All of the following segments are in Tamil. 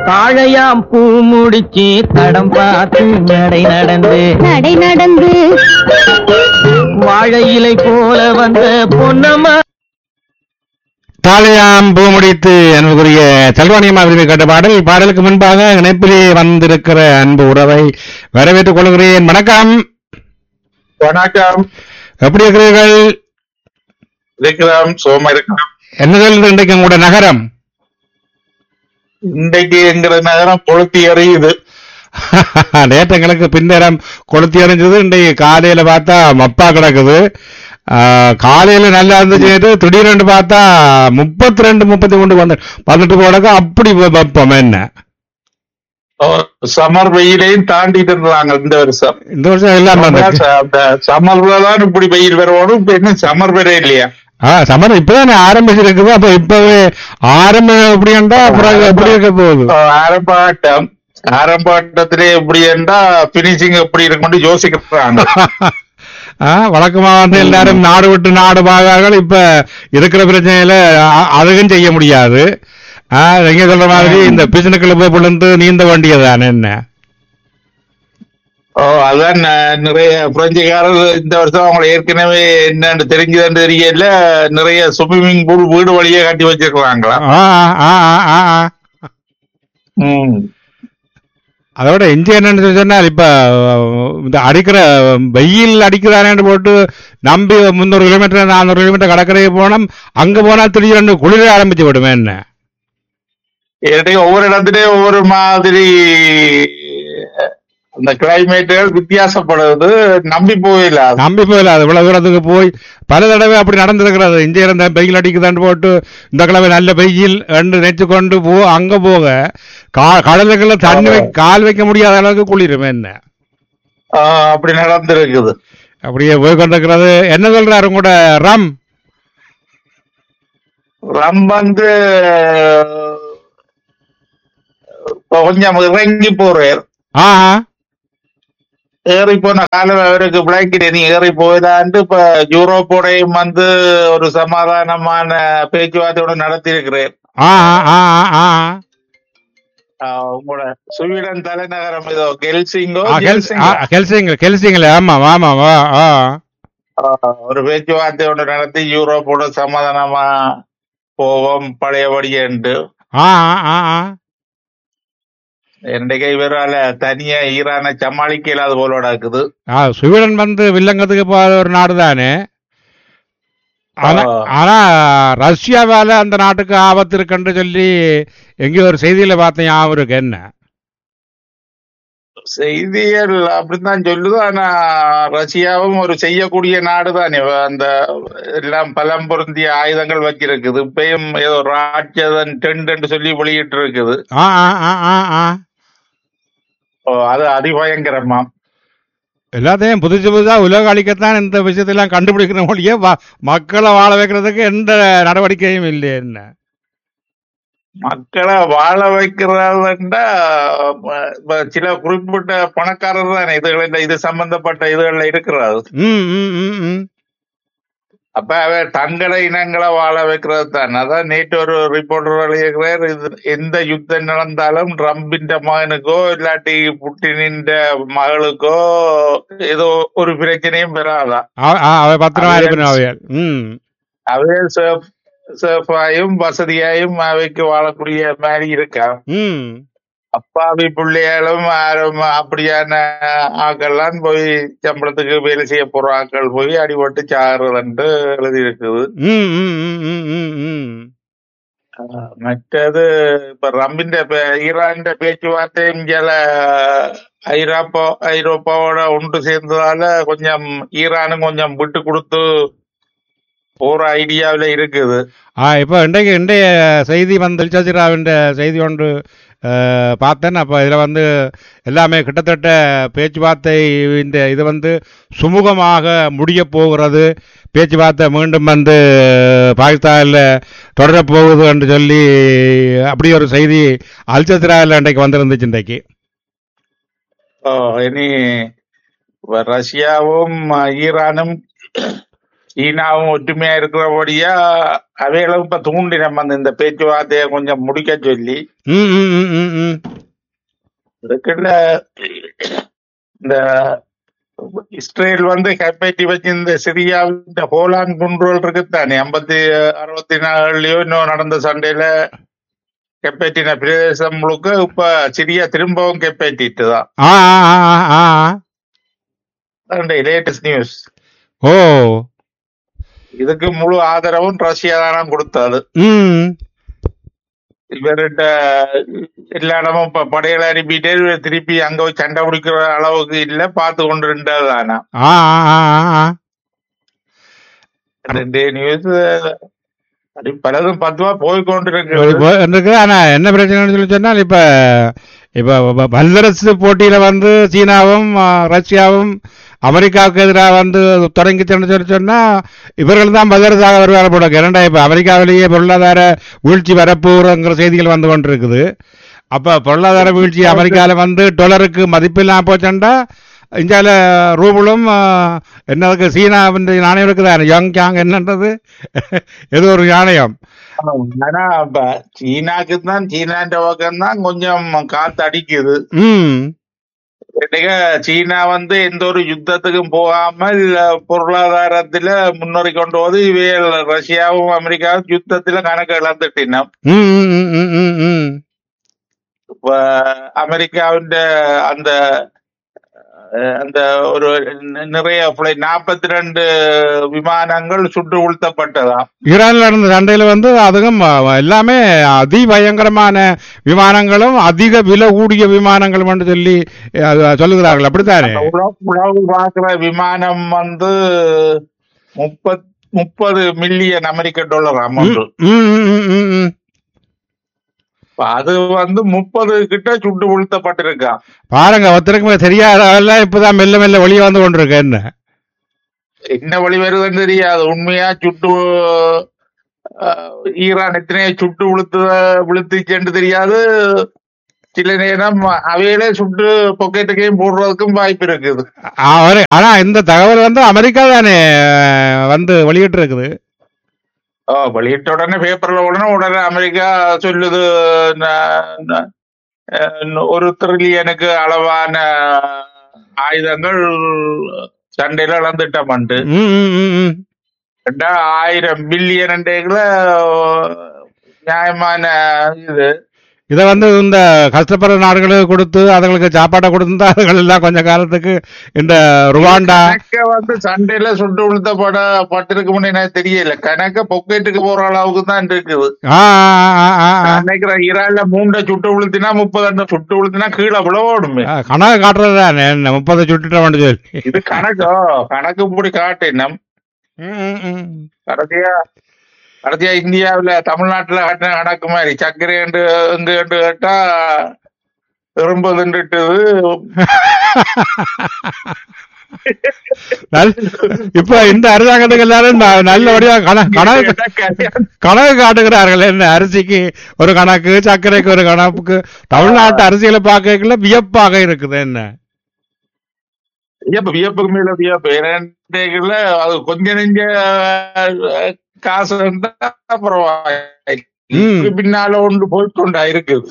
தாழையாம் பூ முடிச்சு தடம் பார்த்து நடை நடந்து நடை நடந்து வாழை இலை போல வந்த பொன்னம்மா தாளையாம் பூ முடித்து அன்புக்குரிய செல்வானியம்மா விரும்பி கேட்ட பாடல் பாடலுக்கு முன்பாக இணைப்பிலே வந்திருக்கிற அன்பு உறவை வரவேற்றுக் கொள்கிறேன் வணக்கம் வணக்கம் எப்படி இருக்கிறீர்கள் இருக்கிறோம் சோமா இருக்கிறோம் என்ன சொல்றது இன்றைக்கு உங்களோட நகரம் இன்றைக்கு எங்கிற நகரம் கொளுத்தி எறியுது நேற்று எங்களுக்கு பின்னேரம் கொளுத்தி எறிஞ்சது இன்றைக்கு காலையில பார்த்தா மப்பா கிடக்குது ஆ, காலையில நல்லா இருந்துச்சு நேற்று திடீரென்று பார்த்தா முப்பத்தி ரெண்டு முப்பத்தி கொண்டு வந்து வந்துட்டு போனக்கு அப்படி வெப்பம் என்ன சமர் வெயிலையும் தாண்டிட்டு இருந்தாங்க இந்த வருஷம் இந்த வருஷம் எல்லாம் வந்துச்சு. அந்த சமர்ல தான் இப்படி வெயில் வரணும் இப்ப என்ன சமர் வர இல்லையா ஆ சமரம் இப்பதானே ஆரம்பிச்சிருக்குது அப்ப இப்பவே ஆரம்பம் எப்படி என்றா அப்புறம் எப்படி இருக்க போகுது அஹ் ஆரம்பாட்டம் ஆரம்பாட்டத்திலே எப்படி என்றா பினிஷிங் எப்படி இருக்கும்னு யோசிக்கிறாங்க ஆ, வழக்கமா வந்து எல்லாரும் நாடு விட்டு நாடு பாகார்கள் இப்ப இருக்கிற பிரச்சனையில அ- அதுவும் செய்ய முடியாது ஆ, நீங்க சொல்ற மாதிரி இந்த பிசினுக்குள்ள போய் விழுந்து நீந்த வேண்டியதுதானே என்ன ஓ அதான் ந- நிறைய பிரெஞ்சுக்காரர் இந்த வருஷம் அவங்களை ஏற்கனவே என்னன்னு தெரிஞ்சதுன்னு தெரியல நிறைய ஸ்விம்மிங் பூல் வீடு வழியே கட்டி வச்சிருக்காங்களா ஆ, ஆ, ஆ, ஆ, ஆ. ம் அதோட இஞ்சி என்னன்னு சொல்லி சொன்னால் இப்ப அஹ், இந்த அடிக்கிற வெயில் அடிக்கிறானேன்னு போட்டு நம்பி முந்நூறு கிலோமீட்டர் நானூறு கிலோமீட்டர் கடற்கரைக்கு போனோம் அங்க போனால் திடீர்னு குளிர ஆரம்பிச்சு விடுமே என்ன இடையே ஒவ்வொரு இடத்துலயும் ஒவ்வொரு மாதிரி அந்த கிளைமேட்டுகள் வித்தியாசப்படுது நம்பி போயில நம்பி போயில அது இவ்வளவு தூரத்துக்கு போய் பல தடவை அப்படி நடந்திருக்கிறது இங்கே இருந்த வெயில் அடிக்குதான்னு போட்டு இந்த கிழமை நல்ல வெயில் என்று நினைச்சு கொண்டு போ அங்க போக கா- கடலுக்குள்ள தண்ணி வை- கால் வைக்க முடியாத அளவுக்கு குளிரும் என்ன அப்படி நடந்திருக்குது அப்படியே போய் கொண்டிருக்கிறது என்ன சொல்றாரு கூட ரம் ரம் வந்து இப்ப கொஞ்சம் இறங்கி போறார் ஆஹா ஏறி போன காலம் அவருக்கு பிளாங்கெட் நீ ஏறி போயிடான்ட்டு இப்ப யூரோப்போடையும் வந்து ஒரு சமாதானமான பேச்சுவார்த்தையோட நடத்தி இருக்கிறேன் ஆஹா ஆஹா ஆஹா உங்களோட ஸ்வீடன் தலைநகரம் ஏதோ கெல்சிங்கோ ஆ, கெல்ஸ்- ஆ, ஜெல்சிங்கோ? கெல்சிங்க கெல்சிங்களே ஆமா ஆமா ஆ ஆ ஆஹ் ஒரு பேச்சுவார்த்தை ஒன்று நடத்தி யூரோப்போட சமாதானமா போவோம் பழையபடி என்று ஆ ஆ ஆ ஆ என்னைக்கு இவரால தனியா ஈரானை சமாளிக்க இல்லாத போல இருக்குது ஆ, ஸ்வீடன் வந்து வில்லங்கத்துக்கு போகாத ஒரு நாடு தானே ஆனா ஆ. ஆனா ரஷ்யாவால அந்த நாட்டுக்கு ஆபத்து இருக்குன்னு சொல்லி எங்கேயோ ஒரு செய்தியில பார்த்தேன் ஞாபகம் இருக்கு என்ன செய்திகள் அப்படித்தான் சொல்லுது ஆனா ரஷ்யாவும் ஒரு செய்யக்கூடிய நாடு தானே அந்த எல்லாம் பலம் பொருந்திய ஆயுதங்கள் வச்சிருக்குது இப்பயும் ஏதோ ராட்சதன் டென்ட் சொல்லி வெளியிட்டு இருக்குது ஆ ஆ ஆ ஆ ஆ ஓ, அது அதிபயங்கரமா எல்லாத்தையும் புதுசு புதுசா உலக அழிக்கத்தான் இந்த விஷயத்தெல்லாம் கண்டுபிடிக்கிற மொழியே மக்களை வாழ வைக்கிறதுக்கு எந்த நடவடிக்கையும் இல்லை என்ன மக்களை வாழ வைக்கிறதுண்டா இப்ப சில குறிப்பிட்ட பணக்காரர் தானே இதுகள் இது சம்பந்தப்பட்ட இதுகள்ல இருக்கிறது ம் ம் ம் ம் அப்ப அவ தங்களை இனங்களை வாழ வைக்கிறது தான் அதான் நேற்று ஒரு ரிப்போர்ட்டர் எழுதியிருக்கிறார் இது எந்த யுத்தம் நடந்தாலும் ட்ரம்பின் மகனுக்கோ இல்லாட்டி புட்டினின் மகளுக்கோ ஏதோ ஒரு பிரச்சனையும் பெறாதான் அவ- ஆ, அவ பத்திரமா அது இருக்கணும் அவையால் ம் அவே சேஃப் சேஃபாயும் வசதியாயும் அவைக்கு வாழக்கூடிய மாதிரி இருக்கா ம் அப்பாவி பிள்ளைகளும் யாரும் அப்படியான ஆக்கள்லாம் போய் சம்பளத்துக்கு வேலை செய்ய போற ஆட்கள் போய் அடிபட்டு சாகுறதுன்ட்டு எழுதி இருக்குது ம் ம் ம் ம் ம் ம் மற்றது இப்ப ரம்பின் ஈரான் பேச்சுவார்த்தையும் சில ஐரோப்பா ஐரோப்பாவோட ஒன்று சேர்ந்ததால கொஞ்சம் ஈரானும் கொஞ்சம் விட்டு கொடுத்து போற ஐடியாவில இருக்குது ஆ இப்போ இன்றைக்கு இன்றைய செய்தி வந்து சசிராவின் செய்தி ஒன்று அஹ், பார்த்தேன் அப்போ இதில் வந்து எல்லாமே கிட்டத்தட்ட பேச்சுவார்த்தை இந்த இது வந்து சுமூகமாக முடிய போகிறது பேச்சுவார்த்தை மீண்டும் வந்து பாகிஸ்தானில் தொடரப் போகுது என்று சொல்லி அப்படி ஒரு செய்தி அல்சத்ராவில் இன்றைக்கு வந்திருந்துச்சு இன்றைக்கு ஓ, இனி இப்ப ரஷ்யாவும் ஈரானும் சீனாவும் ஒற்றுமையா இருக்கிறபடியா அவைகளும் இப்ப தூண்டி நம்ம அந்த இந்த பேச்சுவார்த்தையை கொஞ்சம் முடிக்க சொல்லி ம் ம் ம் ம் ம் இதுக்குள்ள இந்த இஸ்ரேல் வந்து கைப்பற்றி வச்சிருந்த சிரியாவின் போலான் குண்டுகள் இருக்குத்தானே ஐம்பத்தி அறுபத்தி நாலுலயோ இன்னும் நடந்த சண்டையில கைப்பற்றின பிரதேசம் முழுக்க இப்ப சிரியா திரும்பவும் கைப்பற்றிட்டுதான் ஆ ஆ ஆ ஆ ஆ. லேட்டஸ்ட் நியூஸ் ஓ இதுக்கு முழு ஆதரவும் ரஷ்யா தானே கொடுத்தது ம் இவர்கிட்ட எல்லா இடமும் இப்ப படைகளை அனுப்பிட்டே இவர் திருப்பி அங்க போய் சண்டை பிடிக்கிற அளவுக்கு இல்ல பார்த்து கொண்டு இருந்தது தானா ஆ ஆ ஆ ஆ ஆ ரெண்டு நியூஸ் அப்படி பலதும் பத்துவா போய் கொண்டிருக்கு ஒரு போ- இருக்கு ஆனா என்ன பிரச்சனைன்னு சொல்லி சொன்னால் இப்ப இப்ப வ- வல்லரசு போட்டியில வந்து சீனாவும் ஆ, ரஷ்யாவும் அமெரிக்காவுக்கு எதிராக வந்து தொடங்கி சொல்லி சொன்னா இவர்கள் தான் வல்லரசாக வருவார் போல இரண்டா இப்ப அமெரிக்காவிலேயே பொருளாதார வீழ்ச்சி வரப்போங்கிற செய்திகள் வந்து கொண்டிருக்குது அப்ப பொருளாதார வீழ்ச்சி அமெரிக்கால வந்து டாலருக்கு மதிப்பில்லாம போச்சண்டா இந்தியாவில் ரூபலும் ஆ, என்னதுக்கு சீனாவின் நாணயம் இருக்குதா யங் யாங் என்னன்றது ஏதோ ஒரு நாணயம் ஆனா இப்ப சீனாக்கு தான் சீனான்ற பக்கம் தான் கொஞ்சம் காத்து அடிக்குது ம் இன்னைக்கு சீனா வந்து எந்த ஒரு யுத்தத்துக்கும் போகாமல் பொருளாதாரத்துல முன்னேறி கொண்டு போது இவைகள் ரஷ்யாவும் அமெரிக்காவும் யுத்தத்துல கணக்கு இழந்துட்டினோம் ம், ம், ம், ம், ம், ம். இப்ப அமெரிக்காவின் அந்த அஹ், அந்த ஒரு நி- நிறைய நாற்பத்தி ரெண்டு விமானங்கள் சுட்டு வீழ்த்தப்பட்டதாம் ஈரான்ல நடந்த சண்டையில வந்து அதுவும் அஹ், எல்லாமே அதிபயங்கரமான விமானங்களும் அதிக விலை கூடிய விமானங்களும் என்று சொல்லி அஹ், சொல்லுகிறார்கள் அப்படித்தானே அந்த உலக உலகு பார்க்கிற விமானம் வந்து முப்பத் முப்பது மில்லியன் அமெரிக்க டாலர் ம், அமௌண்ட் ம், ம், ம், ம், ம். அது வந்து முப்பது கிட்ட சுட்டு வீழ்த்தப்பட்டிருக்கான் பாருங்க ஒருத்தருக்குமே தெரியாத இப்பதான் மெல்ல மெல்ல வெளியே வந்து கொண்டிருக்கு என்ன என்ன வழி வருதுன்னு தெரியாது உண்மையா சுட்டு அஹ், ஈரான் எத்தனையோ சுட்டு விழுத்து விழுத்துச்சுன்னு தெரியாது சில நேரம் அவையிலே சுட்டு பொக்கெட்டுக்கையும் போடுறதுக்கும் வாய்ப்பு இருக்குது அவரு ஆனா இந்த தகவல் வந்து அமெரிக்கா தானே அஹ், வந்து வெளியிட்டு இருக்குது ஓ வெளியிட்ட உடனே பேப்பர்ல உடனே உடனே அமெரிக்கா சொல்லுது ந- ந- அஹ், ஒரு ட்ரில்லியனுக்கு அளவான ஆயுதங்கள் சண்டையில இழந்துட்டோம்ட்டு ம், ம், ம், ம். ரெண்டா ஆயிரம் பில்லியன் நியாயமான இது இதை வந்து இந்த கஷ்டப்படுற நாடுகளுக்கு கொடுத்து அதுங்களுக்கு சாப்பாட்டை கொடுத்தா அதுகள் எல்லாம் கொஞ்ச காலத்துக்கு இந்த ருவாண்டா கணக்க வந்து சண்டையில சுட்டு விழுத்தப்பட பட்டிருக்கும்னு எனக்கு தெரியல கணக்க பொக்கெட்டுக்கு போற அளவுக்கு தான் இருக்குது ஆ ஆ, ஆ, ஆ, ஆ. நான் நினைக்கிறேன் ஈரான்ல மூண்டை சுட்டு விழுத்தினா முப்பது அண்ணன் சுட்டு விழுத்தினா கீழே விழவோடுமே ஆ, கணக்கு காட்டுறது தானே என்ன முப்பது சுட்டுட்டோம் சொல்லி இது கணக்கோ கணக்கு இப்படி காட்டு நம் ம், ம், ம். கடைசியா கடைசியா இந்தியாவுல தமிழ்நாட்டுல கட்டின கணக்கு மாதிரி சர்க்கரை என்று எங்க என்று கேட்டா எறும்பு தின்றுட்டுது நல்- இப்ப இந்த அரசாங்கத்துக்கு எல்லாரும் ந- நல்லபடியா கணக்கு கணக்கு கணக்கு காட்டுகிறார்கள் என்ன அரிசிக்கு ஒரு கணக்கு சர்க்கரைக்கு ஒரு கணக்கு தமிழ்நாட்டு அரசியலை பார்க்கல வியப்பாக இருக்குது என்ன வியப்பு வியப்புக்கு மேல வியப்பு இரண்டைகள்ல அது கொஞ்ச நெஞ்ச அஹ், காசு இருந்தா பரவாயில்லை ம். இதுக்கு பின்னால ஒன்று போய்கொண்டா இருக்குது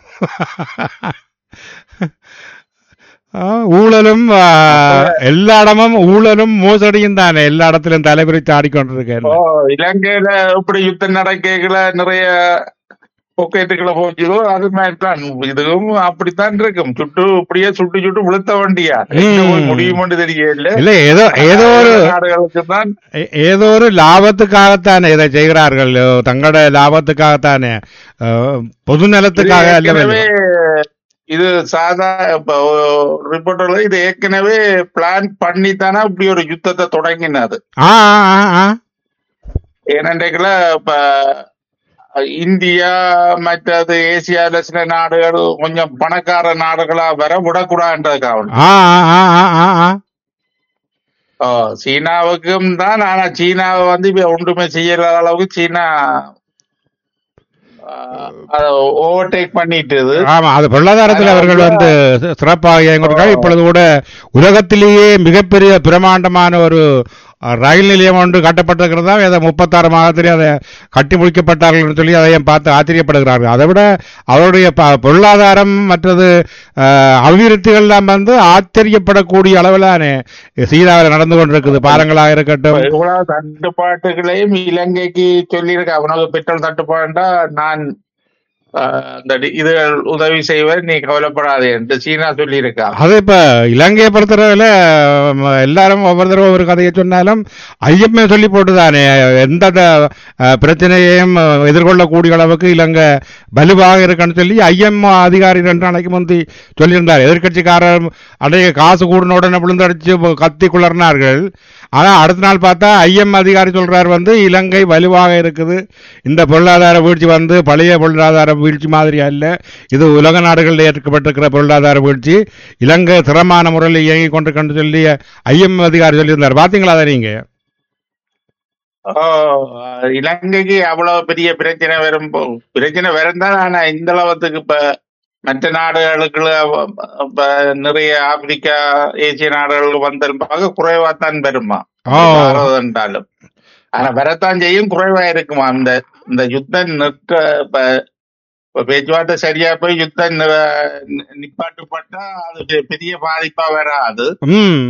ஆ, ஊழலும் ஆ, எல்லா இடமும் ஊழலும் மோசடியும் தானே எல்லா இடத்திலும் தலைபிரித்து ஆடிக்கொண்டிருக்கேன் ஓ இலங்கையில இப்படி யுத்தம் நடக்கைகள நிறைய பொக்கெட்டுகளை போச்சுதோ அது மாதிரி தான் இதுவும் அப்படித்தான் இருக்கும் சுட்டு இப்படியே சுட்டு சுட்டு விழுத்த வண்டியா எங்க போய் முடியுமென்று தெரியல இல்ல ஏதோ ஏதோ ஒரு நாடுகளுக்கு தான் ஏ- ஏதோ ஒரு லாபத்துக்காகத்தானே இதை செய்கிறார்கள் தங்களோட லாபத்துக்காகத்தானே அஹ், பொது நலத்துக்காக ஏற்கனவே அல்லவே இது சாதா ரிப்போர்ட்டர்ல இது ஏற்கனவே பிளான் பண்ணி தானே இப்படி ஒரு யுத்தத்தை தொடங்கினது ஆ ஆ, ஆ, ஆ. ஏனென்றைக்குல இப்ப இந்தியா மற்றது ஏசியால சில நாடுகள் கொஞ்சம் பணக்கார நாடுகளா வர விடக்கூடாதுன்றதுக்காக ஆ ஆ, ஆ, ஆ, ஆ, ஆ. ஓ, சீனாவுக்கும் தான் ஆனா சீனாவை வந்து இப்ப ஒன்றுமே செய்யற அளவுக்கு சீனா ஓவர்டேக் பண்ணிட்டுது ஆமா அது பொருளாதாரத்தில் அவர்கள் வந்து சி- சிறப்பாக இயங்குகிறார்கள் இப்பொழுது கூட உலகத்திலேயே மிகப்பெரிய பிரமாண்டமான ஒரு அஹ், ரயில் நிலையம் ஒன்று கட்டப்பட்டிருக்கிறதா ஏதோ முப்பத்தாறு மாதத்திலே அதை கட்டி முடிக்கப்பட்டார்கள் என்று சொல்லி அதையும் பார்த்து ஆச்சரியப்படுகிறார்கள் அதை விட அவருடைய ப- பொருளாதாரம் மற்றது அஹ், அபிவிருத்திகள் எல்லாம் வந்து ஆச்சரியப்படக்கூடிய அளவிலான சீராவில் நடந்து கொண்டிருக்குது பாலங்களாக இருக்கட்டும் இவ்வளவு தட்டுப்பாட்டுகளையும் இலங்கைக்கு சொல்லியிருக்க அவனுக்கு பெட்ரோல் தட்டுப்பாடுண்டா நான் ஆஹ், அந்த டி- இது உதவி செய்வேன் நீ கவலைப்படாதே என்று சீனா சொல்லியிருக்கா அது இப்ப இலங்கையை பொறுத்தளவில் ம, எல்லாரும் ஒவ்வொரு தடவை ஒரு கதையை சொன்னாலும் ஐஎம்ஏ சொல்லி போட்டுதானே எந்த த- அஹ், பிரச்சனையையும் அஹ், எதிர்கொள்ளக்கூடிய அளவுக்கு இலங்கை வலுவாக இருக்குன்னு சொல்லி ஐஎம் அதிகாரி ரெண்டு நாளைக்கு முந்தி சொல்லியிருந்தார் எதிர்க்கட்சிக்காரர் அடைய காசு கூடின உடனே விழுந்தடிச்சு கத்தி குளர்னார்கள் ஆனா அடுத்த நாள் பார்த்தா ஐஎம் அதிகாரி சொல்றார் வந்து இலங்கை வலுவாக இருக்குது இந்த பொருளாதார வீழ்ச்சி வந்து பழைய பொருளாதார வீழ்ச்சி மாதிரி அல்ல இது உலக நாடுகளில் ஏற்கப்பட்டிருக்கிற பொருளாதார வீழ்ச்சி இலங்கை திறமான முறையில் இயங்கிக் கொண்டிருக்கன்னு சொல்லி ஐஎம் அதிகாரி சொல்லியிருந்தார் பாத்தீங்களா அதை நீங்க ஓ, இலங்கைக்கு அவ்வளவு பெரிய பிரச்சனை வரும் போ- பிரச்சனை வரும் தான் ஆனா இந்த அளவுக்கு இப்ப மற்ற நாடுகளுக்கு இப்ப நிறைய ஆப்பிரிக்கா ஏசிய நாடுகளுக்கு வந்தாலும் பார்க்க குறைவா தான் வருமா ஓ. என்றாலும் ஆனா வரத்தான் செய்யும் குறைவா இருக்குமா இந்த இந்த யுத்தம் நிற்க இப்ப இப்ப பேச்சுவார்த்தை சரியா போய் யுத்தம் நி- நி- நிப்பாட்டுப்பட்டா அது பெ- பெரிய பாதிப்பா வராது ம்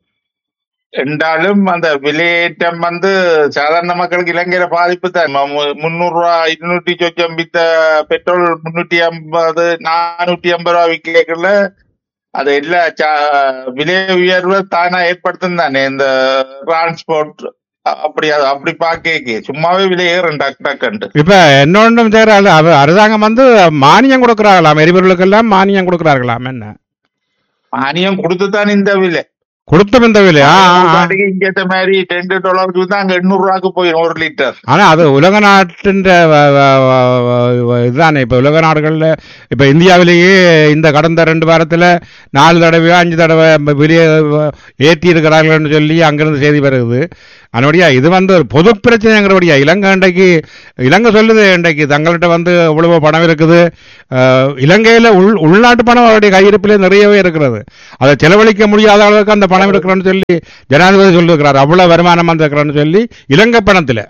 என்றாலும் அந்த விலையேற்றம் வந்து சாதாரண மக்களுக்கு இலங்கையில பாதிப்பு தான் ம- மு- முந்நூறு ரூபா இருநூற்றி சொச்சம் வித்த பெட்ரோல் முன்னூத்தி ஐம்பது நானூத்தி ஐம்பது ரூபா விற்கல அது எல்லா சா- விலை உயர்வு தானா ஏற்படுத்தும் தானே இந்த டிரான்ஸ்போர்ட் அப்படி அது அப்படி பாக்க சும்மாவே விலை ஏறும் டக் டக்குன்ட்டு இப்ப இன்னொன்றும் சேர அரசாங்கம் வந்து மானியம் கொடுக்கிறார்களாம் எரிபொருளுக்கெல்லாம் மானியம் கொடுக்கிறார்களாம் என்ன மானியம் கொடுத்துதான் இந்த விலை கொடுத்தும் இந்த விலை ஆ, ஆ, ஆ. பாட்டுக்கு இங்கேத்த மாதிரி ரெண்டு டாலருக்கு தான் அங்க எண்ணூறு ரூபாய்க்கு போயிடும் ஒரு லிட்டர் ஆனா அது உலக நாட்டின் வ- வ- வ- வ- இதுதானே இப்ப உலக நாடுகள்ல இப்ப இந்தியாவிலேயே இந்த கடந்த ரெண்டு வாரத்துல நாலு தடவையோ அஞ்சு தடவை வெளியே ஏற்றி இருக்கிறார்கள்னு சொல்லி அங்கிருந்து செய்தி வருது அதனுடைய இது வந்து ஒரு பொது பிரச்சனைங்கிறபடியா இலங்கை இன்றைக்கு இலங்கை சொல்லுது இன்றைக்கு தங்கள்கிட்ட வந்து இவ்வளவு பணம் இருக்குது அஹ், இலங்கையில உள் உள்நாட்டு பணம் அவருடைய கையிருப்பிலே நிறையவே இருக்கிறது அதை செலவழிக்க முடியாத அளவுக்கு அந்த பணம் இருக்கிறன்னு சொல்லி ஜனாதிபதி சொல்லியிருக்கிறார் அவ்வளவு வருமானம் வந்திருக்கிறன்னு சொல்லி இலங்கை பணத்துல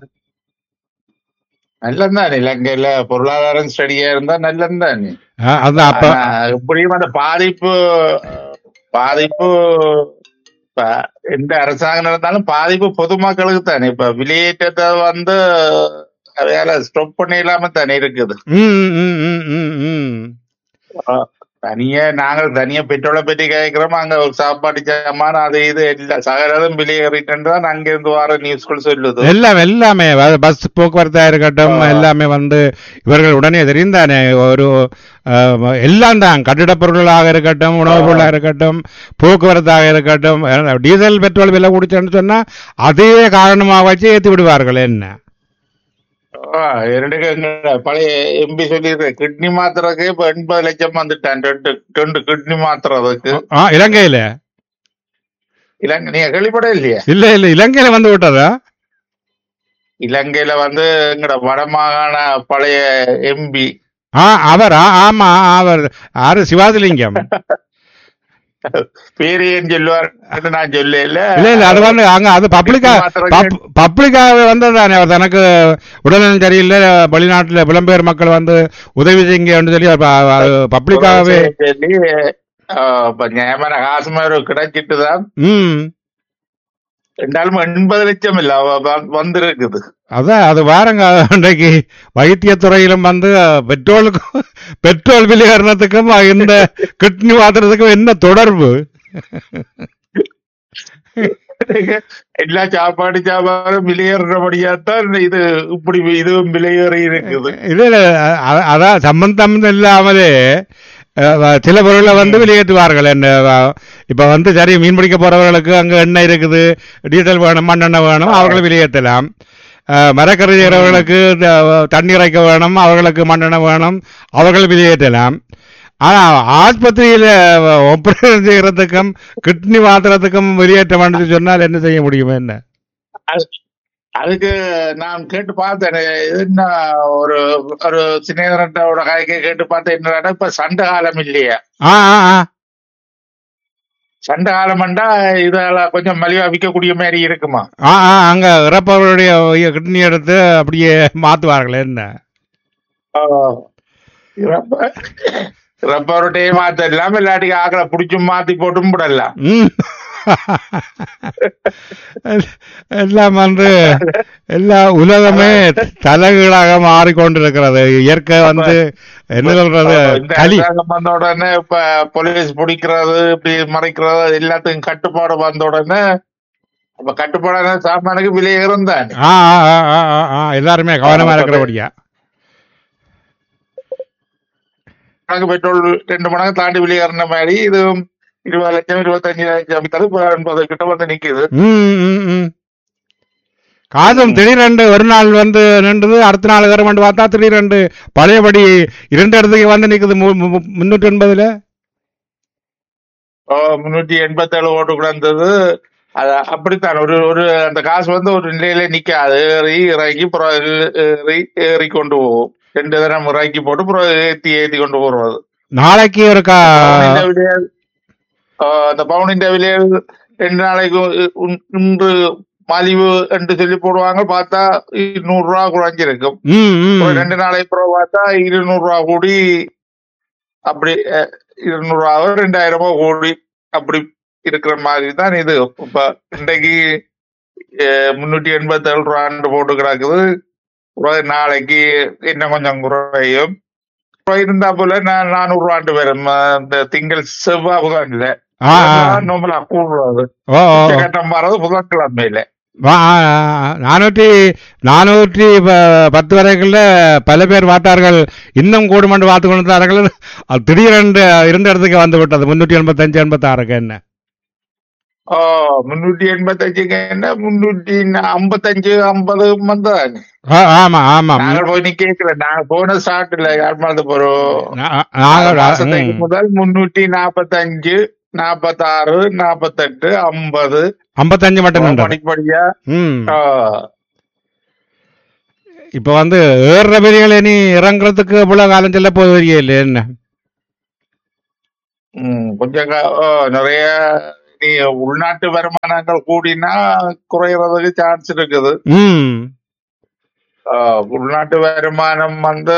நல்லதுதான் இலங்கையில பொருளாதாரம் ஸ்டடியா இருந்தா நல்லதுதான் அஹ், அதான் அப்ப ஆனா, எப்படியும் அந்த பாதிப்பு பாதிப்பு இப்ப எந்த அரசாங்கம் இருந்தாலும் பாதிப்பு பொதுமக்களுக்கு தானே இப்ப விலையேற்றத்தை வந்து வேலை ஸ்டாப் பண்ண இல்லாம தானே இருக்குது ம், ம், ம், ம், ம். தனியா நாங்கள் தனியா பெட்ரோலை பற்றி கேட்கிறோம் அங்க ஒரு சாப்பாடு சாமான் அது இது இல்ல சகலதும் விலை ஏறிட்டு தான் அங்க இருந்து வர நியூஸ்கள் சொல்லுது எல்லாம் எல்லாமே வ- பஸ் போக்குவரத்தா இருக்கட்டும் ஆ. எல்லாமே வந்து இவர்கள் உடனே தெரிந்தானே ஒரு அஹ், எல்லாம் தான் கட்டிடப் பொருட்களாக இருக்கட்டும் உணவுப் பொருளாக இருக்கட்டும் போக்குவரத்தாக இருக்கட்டும் அஹ், டீசல் பெட்ரோல் விலை குடிச்சேன்னு சொன்னா அதே காரணமாக வச்சு ஏத்தி விடுவார்கள் என்ன ஆ, எனக்கு எங்க பழைய எம்பி சொல்லியிருக்க கிட்னி மாத்துறதுக்கு இப்ப எண்பது லட்சம் வந்துட்டான் ரெண்டு ரெண்டு கிட்னி மாத்துறதுக்கு ஆ, இலங்கையில இலங்கை நீங்க கேள்விப்பட இல்லையா இல்ல இல்ல இலங்கையில வந்து விட்டதா இலங்கையில வந்து எங்கட வடமாகாண பழைய எம்பி ஆ அவர் ஆ, ஆமா அவர் ஆறு சிவாஜிலிங்கம் பேரு ஏன் சொல்லுவார் நான் சொல்ல இல்ல இல்ல அது வந்து அங்க அது பப்ளிக்கா பப்ளிக்காவே வந்ததுதானே அவர் தனக்கு உடல்நலம் சரியில்லை வெளிநாட்டுல புலம்பெயர் மக்கள் வந்து உதவி செய்யுங்கன்னு சொல்லி பப்ளிக்காகவே சொல்லி ஆ, இப்ப நியமன காசுமாரு கிடைச்சிட்டுதான் ம் ரெண்டாலும் எண்பது லட்சம் இல்ல அவ வ- வந்திருக்குது அதான் அது வாரங்க இன்றைக்கு வைத்தியத்துறையிலும் வந்து பெட்ரோலுக்கும் பெட்ரோல் விலை ஏறினதுக்கும் இந்த கிட்னி வாத்துறதுக்கும் என்ன தொடர்பு எல்லா சாப்பாடு சாப்பாடும் விலையேறபடியாத்தான் இது இப்படி இதுவும் விலையேறி இருக்குது இல்ல இல்ல அ- அதான் சம்பந்தம் இல்லாமலே அஹ், வ- சில பொருளை வந்து வெளியேற்றுவார்கள் என்ன வ- இப்ப வந்து சரி மீன் பிடிக்க போறவர்களுக்கு அங்க எண்ணெய் இருக்குது டீசல் வேணும் மண்ணெண்ணெய் வேணும் அவர்கள் வெளியேற்றலாம் அஹ், மரக்கறி செய்கிறவர்களுக்கு த- தண்ணீர் இறைக்க வேணும் அவர்களுக்கு மண்ணெண்ணெய் வேணும் அவர்கள் வெளியேற்றலாம் ஆனா ஆஸ்பத்திரியில ஆபரேஷன் செய்யறதுக்கும் கிட்னி மாத்துறதுக்கும் வெளியேற்ற வேண்டும் சொன்னால் என்ன செய்ய முடியும் என்ன அது- அதுக்கு நான் கேட்டு பார்த்தேன் இது என்ன ஒரு ஒரு சினேதரட்டோட கதைக்கு கேட்டு பார்த்தேன் என்னடா இப்ப சண்டை காலம் இல்லையா ஆ ஆ ஆ சண்டை காலம்ண்டா இதால கொஞ்சம் மலிவா விற்கக்கூடிய மாதிரி இருக்குமா ஆ ஆ அங்க இறப்பவருடைய கிட்னி எடுத்து அப்படியே மாத்துவார்களே என்ன ரப்பருடைய மாத்தலாம் இல்லாட்டி ஆக்களை புடிச்சு மாத்தி போட்டும் விடலாம் ம். எல்லாம் வந்து எல்லா உலகமே தலைகீழாக மாறிக்கொண்டிருக்கிறது இயற்கை வந்து என்ன சொல்றது இந்த களி அரசாங்கம் வந்த உடனே இப்ப போலீஸ் பிடிக்கிறது இப்படி மறைக்கிறது எல்லாத்துக்கும் கட்டுப்பாடு வந்த உடனே அப்ப கட்டுப்பாடான சாமானுக்கு விலை இருந்தான் ஆ ஆ, ஆ, ஆ, ஆ, ஆ, எல்லாருமே கவனமா இருக்கிறபடியா மடங்கு பெட்ரோல் ரெண்டு மடங்கு தாண்டி வெளியேறின மாதிரி இது இருபது லட்சம் இருபத்தஞ்சு லட்சம் வித்தாலும் இப்ப எண்பது கிட்ட வந்து நிக்குது ம், ம், ம். காதும் திடீரெண்டு ஒரு நாள் வந்து நின்றது அடுத்த நாள் கவர்மெண்ட் பார்த்தா திடீரெண்டு பழையபடி இரண்டு இடத்துக்கு வந்து நிக்குது மு- மு- மு- முன்னூற்றி எண்பதுல ஓ, முன்னூத்தி எண்பத்தேழு ஓட்டு கிடந்தது அது அப்படித்தான் ஒரு ஒரு அந்த காசு வந்து ஒரு நிலையில நிக்காது ஏறி இறக்கி அப்புறம் ஏறி ஏறி கொண்டு போகும் ரெண்டு தரம் இறக்கி போட்டு அப்புறம் ஏத்தி ஏத்தி கொண்டு போறது நாளைக்கு ஒரு கா பவுனின் விலையில் ஆ, அந்த பவுனின் விலையில் ரெண்டு நாளைக்கு உன்- இன்று மலிவு என்று சொல்லி போடுவாங்க பார்த்தா நூறு ரூபா குறைஞ்சிருக்கும் ம், ம். ஒரு ரெண்டு நாளைக்கு அப்புறம் பார்த்தா இருநூறு ரூபா கூடி அப்படி அஹ், இருநூறு ரூபாவோ ரெண்டாயிரமோ கூடி அப்படி இருக்கிற மாதிரி தான் இது இப்ப இன்றைக்கு அஹ், முன்னூத்தி எண்பத்தி ஏழு ரூபான்னு போட்டு கிடக்குது அப்புறம் நாளைக்கு இன்னும் கொஞ்சம் குறையும் அப்புறம் இருந்தா போல நான் நானூறு ரூபாண்டு வரும் அஹ், இந்த திங்கள் செவ்வாய் புதன் இல்ல ஆ, ஆ. நோம்பலா கூடுறது ஓ ஓ. கட்டம் வர்றது புதன்கிழமையில வா- ஆ, ஆ, நானூற்றி நானூற்றி ப- பத்து வரைக்குள்ள பல பேர் பார்த்தார்கள் இன்னும் கூடுமண்டு பார்த்து கொண்டிருந்தார்கள் அது திடீரென்று இருந்த இடத்துக்கு வந்து விட்டது முன்னூற்றி எண்பத்தஞ்சு எண்பத்தாறுக்கு என்ன ஓ முன்னூத்தி எண்பத்தஞ்சுக்கு என்ன முன்னூத்தி ஐம்பத்தஞ்சு ஐம்பது வந்தாங்க ஆ, ஆமா ஆமா நாங்கள் போய் நீ கேட்கல நாங்க போன ஸ்டார்ட் இல்ல யாழ்ப்பாணத்து போறோம் நா- நாங்கள் மாசத்துக்கு ம். முதல் முன்னூத்தி நாப்பத்தஞ்சு நாப்பத்தாறு நாப்பத்தெட்டு ஐம்பது ஐம்பத்தஞ்சு மட்டும் நின்றது படிப்படியா ம் ஆ, இப்ப வந்து ஏறுற பெரியகளை நீ இறங்குறதுக்கு இவ்வளவு காலம் செல்ல போது இல்லை என்ன ம், கொஞ்சம் க- ஆ, நிறைய நீ உள்நாட்டு வருமானங்கள் கூடினா குறையறதுக்கு சான்ஸ் இருக்குது ம் ஆ, உள்நாட்டு வருமானம் வந்து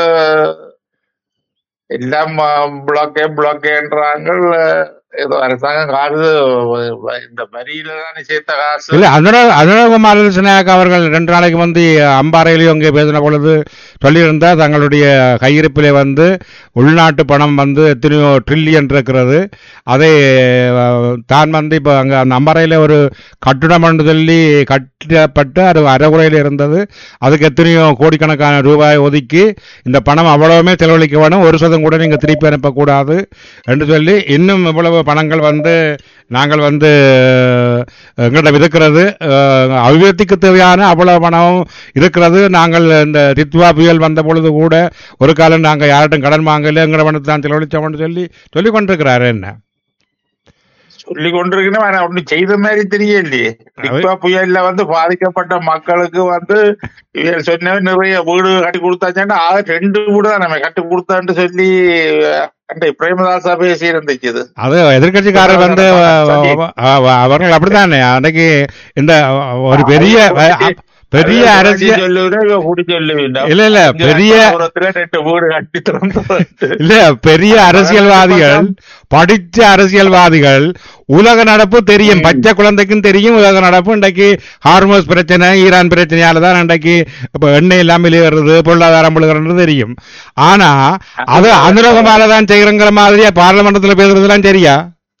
எல்லாம் பிளாக்கே பிளாக்கேன்றாங்க ஏதோ அரசாங்கம் காசு இந்த வரியில தானே சேர்த்த காசு இல்ல அதோட அனுரகுமார் சினாக் அவர்கள் ரெண்டு நாளைக்கு வந்து அம்பாறையிலையும் அங்கே பேசின பொழுது சொல்லியிருந்தா தங்களுடைய கையிருப்பிலே வந்து உள்நாட்டு பணம் வந்து எத்தனையோ ட்ரில்லியன் இருக்கிறது அதை அஹ், தான் வந்து இப்போ அங்கே அந்த அம்பாறையில் ஒரு கட்டிடம் என்று சொல்லி கட்டப்பட்டு அது அறகுறையில் இருந்தது அதுக்கு எத்தனையோ கோடிக்கணக்கான ரூபாய் ஒதுக்கி இந்த பணம் அவ்வளவுமே செலவழிக்க வேணும் ஒரு சதம் கூட நீங்கள் திருப்பி அனுப்பக்கூடாது என்று சொல்லி இன்னும் இவ்வளவு பணங்கள் வந்து நாங்கள் வந்து எங்களிடம் இருக்கிறது அஹ், அபிவிருத்திக்கு தேவையான அவ்வளவு பணம் இருக்கிறது நாங்கள் இந்த தித்வா புயல் வந்த பொழுது கூட ஒரு காலம் நாங்கள் யார்கிட்டும் கடன் வாங்கல எங்களை பணத்தை தான் செலவழிச்சோம்னு சொல்லி சொல்லி கொண்டிருக்கிறாரு என்ன சொல்லி கொண்டிருக்கணும் ஆனா ஒண்ணு செய்த மாதிரி தெரியலையே டிக்வா புயல்ல வந்து பாதிக்கப்பட்ட மக்களுக்கு வந்து இவங்க சொன்ன நிறைய வீடு கட்டி கொடுத்தாச்சுன்னா ஆக ரெண்டு வீடு தான் நம்ம கட்டி கொடுத்தான்னு சொல்லி அஹ், அன்றை பிரேமதாசா பேசி இருந்துச்சு இது அது எதிர்கட்சிக்காரர் வந்து அஹ், அஹ், அவர்கள் அப்படித்தானே அன்னைக்கு இந்த ஒரு பெரிய அஹ், பெரிய அரசியல் சொல்லுவேன் இவன் குடி சொல்லுவேன் இல்ல இல்ல பெரிய தூரத்துல ரெண்டு வீடு கட்டி திறந்து இல்ல பெரிய அரசியல்வாதிகள் படிச்ச அரசியல்வாதிகள் உலக நடப்பு தெரியும் பச்சை குழந்தைக்கும் தெரியும் உலக நடப்பு இன்றைக்கு ஹார்மோஸ் பிரச்சனை ஈரான் பிரச்சனையால தான் இன்றைக்கு இப்ப எண்ணெய் இல்லாமல் வெளியேறது பொருளாதாரம் விழுகிறது தெரியும் ஆனா அது அனுரகமால தான் செய்யறங்கிற மாதிரியா பார்லிமெண்டத்துல பேசுறதுலாம் சரியா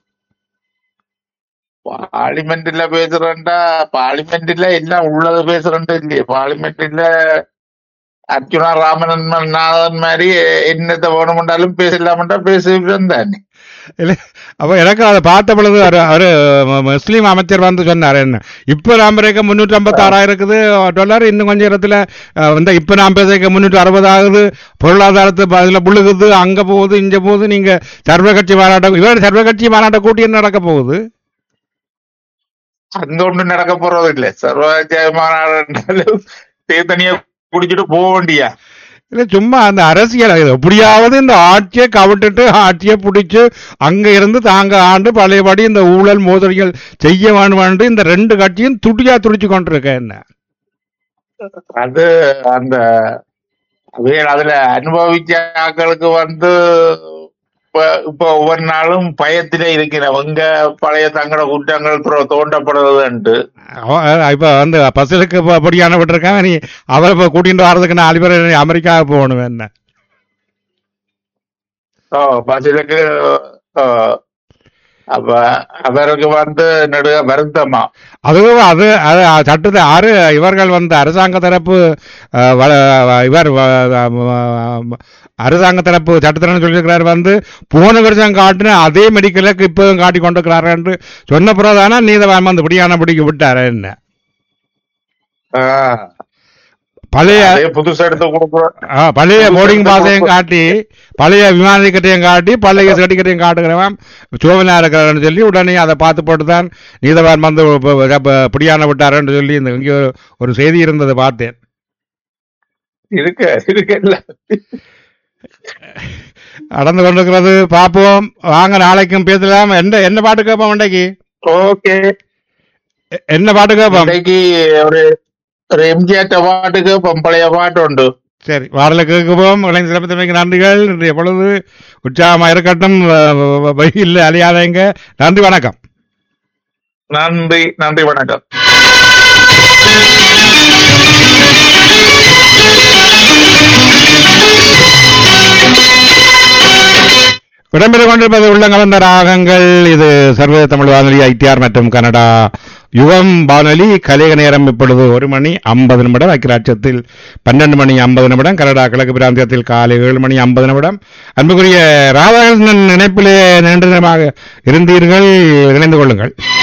பார்லிமெண்ட்ல பேசுறேன்டா பார்லிமெண்ட்ல எல்லாம் உள்ளது பேசுறேன் இல்லையே பார்லிமெண்ட்ல அர்ஜுனா ராமநந்தன் நாதன் மாதிரி என்னத்தை வேணுமென்றாலும் பேசலாமட்டா பேசுகிறேன் தானே இல்ல அப்ப எனக்கு அதை பார்த்த பொழுது ஒரு ஒரு முஸ்லீம் அமைச்சர் வந்து சொன்னார் என்ன இப்ப நாம் இருக்க முன்னூற்றி ஐம்பத்தி ஆறாயிரம் இருக்குது டாலர் இன்னும் கொஞ்சம் இடத்துல அஹ், வந்து இப்ப நாம் பேச முன்னூற்றி அறுபது ஆகுது பொருளாதாரத்து பதில புழுகுது அங்க போகுது இங்க போகுது நீங்க சர்வ கட்சி மாநாட்டம் இவர் சர்வ கட்சி மாநாட்டம் கூட்டி என்ன நடக்க போகுது அங்க ஒண்ணும் நடக்க போறது இல்ல சர்வஜய மாநாடுனாலும் தேத்தனியா குடிச்சிட்டு போக வேண்டியா இல்ல சும்மா அந்த அரசியல் இது எப்படியாவது இந்த ஆட்சியை கவிட்டுட்டு ஆட்சியை பிடிச்சு அங்க இருந்து தாங்க ஆண்டு பழையபடி இந்த ஊழல் மோதல்கள் செய்ய வேணும் இந்த ரெண்டு கட்சியும் துடியா துடிச்சு கொண்டிருக்க என்ன அது அந்த அவைகள் அதுல அனுபவிச்ச ஆட்களுக்கு வந்து இப்ப இப்ப ஒவ்வொரு நாளும் பயத்திலே இருக்கிறவங்க பழைய தங்கள குற்றங்கள் துற- தோண்டப்படுறதுன்ட்டு அவ- இப்ப வந்து பஸ்ஸுக்கு படியான விட்டுருக்கான் நீ அவரை இப்ப கூட்டிட்டு வர்றதுக்கு நாலு பேர் அமெரிக்காவுக்கு போகணும் என்ன ஓ பசிலுக்கு ஓ, அப்ப அவருக்கு வந்து நடுக வருத்தமா அதுவும் அது அது சட்டத்தை ஆறு இவர்கள் வந்து அரசாங்க தரப்பு அஹ், வ- இவர் வ- வ- அரசாங்க தரப்பு சட்டத்திறன் சொல்லியிருக்கிறார் வந்து போன வருஷம் காட்டின அதே மெடிக்கலுக்கு இப்போதும் காட்டி கொண்டிருக்கிறார் என்று சொன்ன பிறகுதானே நீதவான் வந்து பிடியான பிடிக்க விட்டார் என்ன ஆ, பழைய அதே புதுசா எடுத்து கொடுக்குறோம் ஆ, பழைய புதுசு போர்டிங் எடுத்து பாஸையும் கொடுப்போம். காட்டி பழைய விமான டிக்கெட்டையும் காட்டி பழைய சர்டிஃபிகேட்டையும் காட்டுகிறவன் சோவனா இருக்கிறான்னு சொல்லி உடனே அதை பார்த்து போட்டு தான் நீதவான் வந்து ப- ப- ப- பிடியான விட்டாருன்னு சொல்லி இந்த இங்கே ஒரு- ஒரு செய்தி இருந்ததை பார்த்தேன் இருக்கு இருக்கு இல்ல நடந்து கொண்டிருக்கிறது பார்ப்போம் வாங்க நாளைக்கும் பேசலாம் என்ன என்ன பாட்டு கேட்போம் இன்றைக்கு ஓகே எ- என்ன பாட்டு கேட்போம் இன்னைக்கு ஒரு ஒரு எம்ஜிஆர் பாட்டுக்கு பொம்பளைய பாட்டு உண்டு சரி வாடலை கேட்குவோம் இளைஞர் சிறப்பு நன்றிகள் இன்றைய பொழுது உற்சாகமாக இருக்கட்டும் வெயில் அழியாதீங்க நன்றி வணக்கம் நன்றி நன்றி வணக்கம் இடம்பெற்றுக் கொண்டிருப்பது உள்ளங்கலந்த ராகங்கள் இது சர்வதேச தமிழ் வானொலி ஐடிஆர் மற்றும் கனடா யுகம் வானொலி கலிக நேரம் இப்பொழுது ஒரு மணி ஐம்பது நிமிடம் ஐக்கியராட்சத்தில் பன்னெண்டு மணி ஐம்பது நிமிடம் கனடா கிழக்கு பிராந்தியத்தில் காலை ஏழு மணி ஐம்பது நிமிடம் அன்புக்குரிய ராதாகிருஷ்ணன் நினைப்பிலே நீண்ட நேரமாக இருந்தீர்கள் இணைந்து கொள்ளுங்கள்